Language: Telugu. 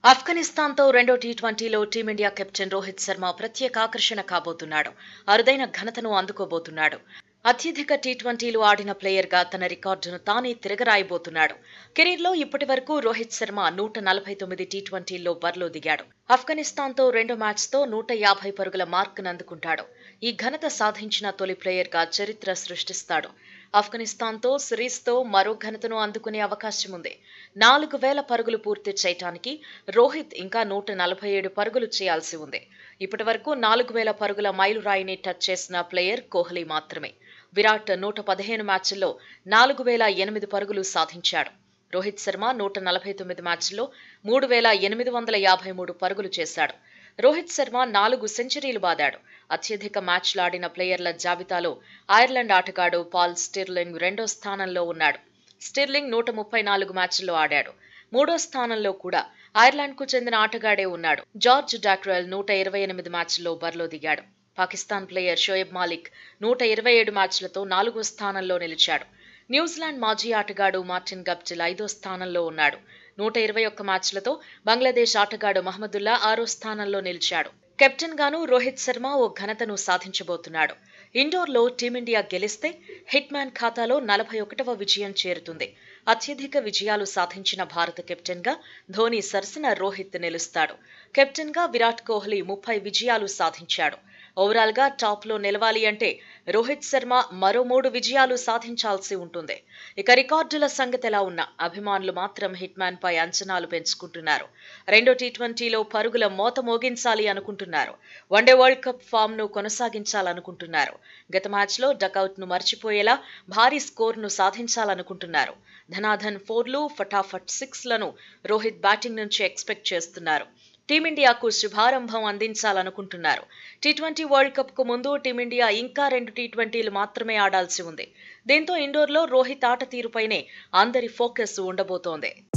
ఆఫ్ఘనిస్తాన్తో రెండో టీ ట్వంటీలో టీమిండియా కెప్టెన్ రోహిత్ శర్మ ప్రత్యేక ఆకర్షణ కాబోతున్నాడు అరుదైన ఘనతను అందుకోబోతున్నాడు అత్యధిక టీ ట్వంటీలు ఆడిన ప్లేయర్గా తన రికార్డును తానే తిరగరాయబోతున్నాడు కెరీర్లో ఇప్పటి వరకు రోహిత్ శర్మ నూట నలభై తొమ్మిది టీ ట్వంటీల్లో బరిలో దిగాడు ఆఫ్ఘనిస్తాన్తో రెండో మ్యాచ్తో నూట యాభై పరుగుల మార్కును అందుకుంటాడు ఈ ఘనత సాధించిన తొలి ప్లేయర్గా చరిత్ర సృష్టిస్తాడు ఆఫ్ఘనిస్తాన్తో సిరీస్తో మరో ఘనతను అందుకునే అవకాశం ఉంది నాలుగు వేల పరుగులు పూర్తి చేయటానికి రోహిత్ ఇంకా నూట నలభై ఏడు పరుగులు చేయాల్సి ఉంది ఇప్పటి వరకు నాలుగు వేల పరుగుల మైలురాయిని టచ్ చేసిన ప్లేయర్ కోహ్లీ మాత్రమే విరాట్ నూట పదిహేను మ్యాచ్ల్లో నాలుగు వేల ఎనిమిది పరుగులు సాధించాడు రోహిత్ శర్మ నూట నలభై తొమ్మిది మ్యాచ్ల్లో మూడు వేల ఎనిమిది వందల యాభై మూడు పరుగులు చేశాడు రోహిత్ శర్మ నాలుగు సెంచరీలు బాదాడు అత్యధిక మ్యాచ్లాడిన ప్లేయర్ల జాబితాలో ఐర్లాండ్ ఆటగాడు పాల్ స్టిర్లింగ్ రెండో స్థానంలో ఉన్నాడు స్టిర్లింగ్ నూట ముప్పై నాలుగు మ్యాచ్ల్లో ఆడాడు మూడో స్థానంలో కూడా ఐర్లాండ్కు చెందిన ఆటగాడే ఉన్నాడు జార్జ్ డాక్రెల్ నూట ఇరవై ఎనిమిది మ్యాచ్ల్లో బరిలో దిగాడు పాకిస్తాన్ ప్లేయర్ షోయబ్ మాలిక్ నూట ఇరవై ఏడు మ్యాచ్లతో నాలుగో స్థానంలో నిలిచాడు న్యూజిలాండ్ మాజీ ఆటగాడు మార్టిన్ గప్టిల్ ఐదో స్థానంలో ఉన్నాడు నూట ఇరవై ఒక్క మ్యాచ్లతో బంగ్లాదేశ్ ఆటగాడు మహమ్మదుల్లా ఆరో స్థానంలో నిలిచాడు కెప్టెన్ గాను రోహిత్ శర్మ ఓ ఘనతను సాధించబోతున్నాడు ఇండోర్లో టీమిండియా గెలిస్తే హిట్ మ్యాన్ ఖాతాలో నలభై ఒకటవ విజయం చేరుతుంది అత్యధిక విజయాలు సాధించిన భారత కెప్టెన్ గా ధోని సరసన రోహిత్ నిలుస్తాడు కెప్టెన్ గా విరాట్ కోహ్లీ ముప్పై విజయాలు సాధించాడు ఓవరాల్ గా టాప్ లో నిలవాలి అంటే రోహిత్ శర్మ మరో మూడు విజయాలు సాధించాల్సి ఉంటుంది ఇక రికార్డుల సంగతి ఎలా ఉన్నా అభిమానులు మాత్రం హిట్ మ్యాన్ పై అంచనాలు పెంచుకుంటున్నారు రెండో టీ ట్వంటీలో పరుగుల మోత మోగించాలి అనుకుంటున్నారు వన్డే వరల్డ్ కప్ ఫామ్ ను కొనసాగించాలనుకుంటున్నారు గత మ్యాచ్ లో డకౌట్ ను మర్చిపోయేలా భారీ స్కోర్ ను సాధించాలనుకుంటున్నారు ధనాధన్ ఫోర్లు ఫటాఫట్ సిక్స్ లను రోహిత్ బ్యాటింగ్ నుంచి ఎక్స్పెక్ట్ చేస్తున్నారు టీమిండియాకు శుభారంభం అందించాలనుకుంటున్నారు టీ ట్వంటీ వరల్డ్ కప్ కు ముందు టీమిండియా ఇంకా రెండు టీ ట్వంటీలు మాత్రమే ఆడాల్సి ఉంది దీంతో ఇండోర్లో రోహిత్ ఆట తీరుపైనే అందరి ఫోకస్ ఉండబోతోంది